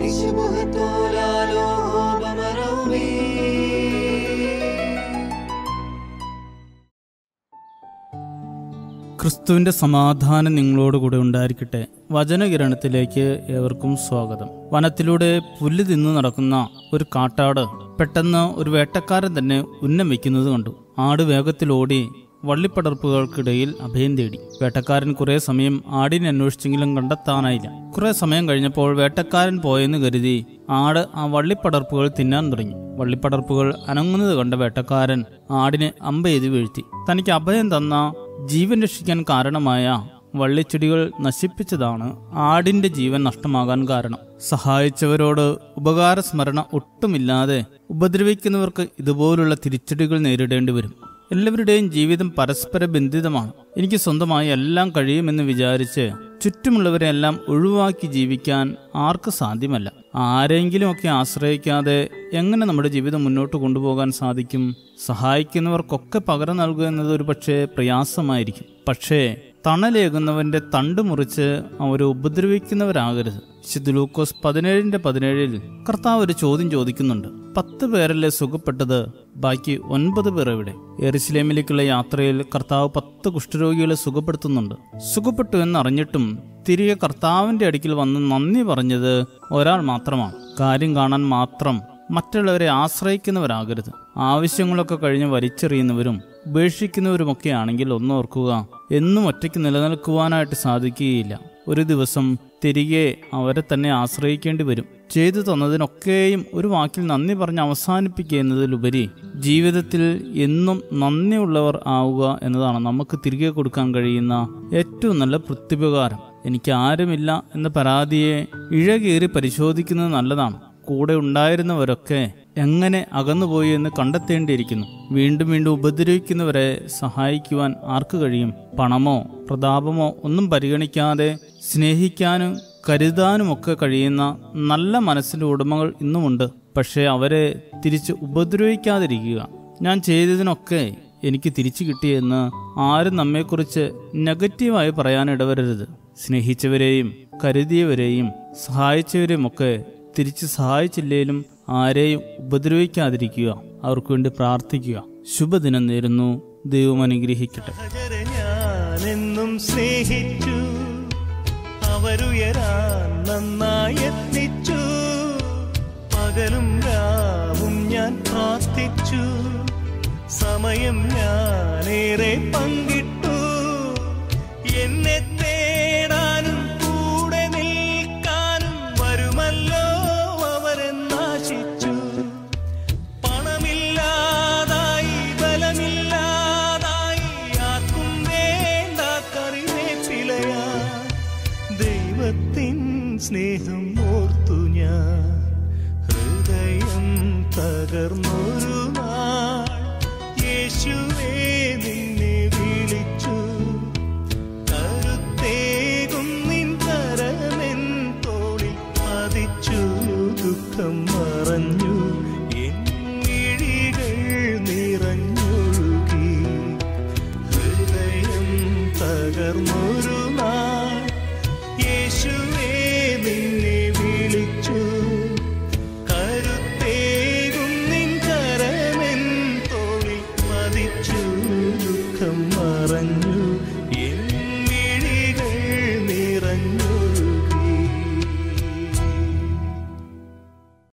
ക്രിസ്തുവിന്റെ സമാധാനം നിങ്ങളോട് കൂടെ ഉണ്ടായിരിക്കട്ടെ വചനകിരണത്തിലേക്ക് ഏവർക്കും സ്വാഗതം വനത്തിലൂടെ പുല്ല് തിന്നു നടക്കുന്ന ഒരു കാട്ടാട് പെട്ടെന്ന് ഒരു വേട്ടക്കാരൻ തന്നെ ഉന്നം വെക്കുന്നത് കണ്ടു ആട് വേഗത്തിലോടി വള്ളിപ്പടർപ്പുകൾക്കിടയിൽ അഭയം തേടി വേട്ടക്കാരൻ കുറെ സമയം ആടിനെ അന്വേഷിച്ചെങ്കിലും കണ്ടെത്താനായില്ല കുറെ സമയം കഴിഞ്ഞപ്പോൾ വേട്ടക്കാരൻ പോയെന്ന് കരുതി ആട് ആ വള്ളിപ്പടർപ്പുകൾ തിന്നാൻ തുടങ്ങി വള്ളിപ്പടർപ്പുകൾ അനങ്ങുന്നത് കണ്ട വേട്ടക്കാരൻ ആടിനെ അമ്പെയ്ത് വീഴ്ത്തി തനിക്ക് അഭയം തന്ന ജീവൻ രക്ഷിക്കാൻ കാരണമായ വള്ളിച്ചെടികൾ നശിപ്പിച്ചതാണ് ആടിന്റെ ജീവൻ നഷ്ടമാകാൻ കാരണം സഹായിച്ചവരോട് ഉപകാര സ്മരണ ഒട്ടുമില്ലാതെ ഉപദ്രവിക്കുന്നവർക്ക് ഇതുപോലുള്ള തിരിച്ചടികൾ നേരിടേണ്ടി വരും എല്ലാവരുടെയും ജീവിതം പരസ്പര ബന്ധിതമാണ് എനിക്ക് സ്വന്തമായി എല്ലാം കഴിയുമെന്ന് വിചാരിച്ച് ചുറ്റുമുള്ളവരെ എല്ലാം ഒഴിവാക്കി ജീവിക്കാൻ ആർക്ക് സാധ്യമല്ല ആരെങ്കിലുമൊക്കെ ആശ്രയിക്കാതെ എങ്ങനെ നമ്മുടെ ജീവിതം മുന്നോട്ട് കൊണ്ടുപോകാൻ സാധിക്കും സഹായിക്കുന്നവർക്കൊക്കെ പകരം നൽകുക എന്നത് ഒരു പക്ഷേ പ്രയാസമായിരിക്കും പക്ഷേ തണലേകുന്നവന്റെ തണ്ട് മുറിച്ച് അവരെ ഉപദ്രവിക്കുന്നവരാകരുത് വിശുദ്ധ ലൂക്കോസ് പതിനേഴിന്റെ പതിനേഴിൽ കർത്താവ് ഒരു ചോദ്യം ചോദിക്കുന്നുണ്ട് പത്ത് പേരല്ലേ സുഖപ്പെട്ടത് ബാക്കി ഒൻപത് പേർ എവിടെ എറിസ്ലേമിലേക്കുള്ള യാത്രയിൽ കർത്താവ് പത്ത് കുഷ്ഠരോഗികളെ സുഖപ്പെടുത്തുന്നുണ്ട് സുഖപ്പെട്ടു എന്നറിഞ്ഞിട്ടും തിരികെ കർത്താവിന്റെ അടുക്കിൽ വന്ന് നന്ദി പറഞ്ഞത് ഒരാൾ മാത്രമാണ് കാര്യം കാണാൻ മാത്രം മറ്റുള്ളവരെ ആശ്രയിക്കുന്നവരാകരുത് ആവശ്യങ്ങളൊക്കെ കഴിഞ്ഞ് വലിച്ചെറിയുന്നവരും ഉപേക്ഷിക്കുന്നവരുമൊക്കെ ആണെങ്കിൽ ഒന്നോർക്കുക എന്നും ഒറ്റയ്ക്ക് നിലനിൽക്കുവാനായിട്ട് സാധിക്കുകയില്ല ഒരു ദിവസം തിരികെ അവരെ തന്നെ ആശ്രയിക്കേണ്ടി വരും ചെയ്തു തന്നതിനൊക്കെയും ഒരു വാക്കിൽ നന്ദി പറഞ്ഞ് അവസാനിപ്പിക്കുക എന്നതിലുപരി ജീവിതത്തിൽ എന്നും നന്ദിയുള്ളവർ ആവുക എന്നതാണ് നമുക്ക് തിരികെ കൊടുക്കാൻ കഴിയുന്ന ഏറ്റവും നല്ല പ്രത്യുപകാരം എനിക്ക് ആരുമില്ല എന്ന പരാതിയെ ഇഴകേറി പരിശോധിക്കുന്നത് നല്ലതാണ് കൂടെ ഉണ്ടായിരുന്നവരൊക്കെ എങ്ങനെ അകന്നുപോയി എന്ന് കണ്ടെത്തേണ്ടിയിരിക്കുന്നു വീണ്ടും വീണ്ടും ഉപദ്രവിക്കുന്നവരെ സഹായിക്കുവാൻ ആർക്ക് കഴിയും പണമോ പ്രതാപമോ ഒന്നും പരിഗണിക്കാതെ സ്നേഹിക്കാനും കരുതാനുമൊക്കെ കഴിയുന്ന നല്ല മനസ്സിന്റെ ഉടമകൾ ഇന്നുമുണ്ട് പക്ഷേ അവരെ തിരിച്ച് ഉപദ്രവിക്കാതിരിക്കുക ഞാൻ ചെയ്തതിനൊക്കെ എനിക്ക് തിരിച്ചു കിട്ടിയെന്ന് ആരും നമ്മെക്കുറിച്ച് നെഗറ്റീവായി പറയാൻ ഇടവരരുത് സ്നേഹിച്ചവരെയും കരുതിയവരെയും സഹായിച്ചവരെയും ഒക്കെ തിരിച്ച് സഹായിച്ചില്ലേലും ആരെയും ഉപദ്രവിക്കാതിരിക്കുക അവർക്ക് വേണ്ടി പ്രാർത്ഥിക്കുക ശുഭദിനം നേരുന്നു ദൈവം അനുഗ്രഹിക്കട്ടെ സഹചരെ ഞാനെന്നും സ്നേഹിച്ചു അവരുയരാൻ നന്നായി എത്തിച്ചു പകലും രാവും ഞാൻ പ്രാർത്ഥിച്ചു സമയം ഞാനേറെ പങ്കിട്ടു എന്നെ തേടാനും കൂടെ നിൽക്കാനും വരുമല്ലോ അവരെന്നാശിച്ചു പണമില്ലാതായി ബലമില്ലാതായി ആർക്കും വേണ്ട കറിവേപ്പിലയാ ദൈവത്തിൻ സ്നേഹം ഓർത്തു ഞാൻ ഹൃദയം തകർന്നൊരു നാൾ യേശുവേ നിന്നെ വിളിച്ചു കരുത്തേകും നിൻ കരമെൻ തോളിൽ പതിച്ചു ദുഃഖം മറഞ്ഞു എൻ മിഴികൾ നിറഞ്ഞൊഴുകി ഹൃദയം തകർന്നൊരു നാൾ യേശുവേ നിന്നെ വിളിച്ചു കരുത്തേകും നിൻ കരമെൻ തോളിൽ പതിച്ചു ദുഃഖം മറഞ്ഞു എൻ മിഴികൾ നിറഞ്ഞു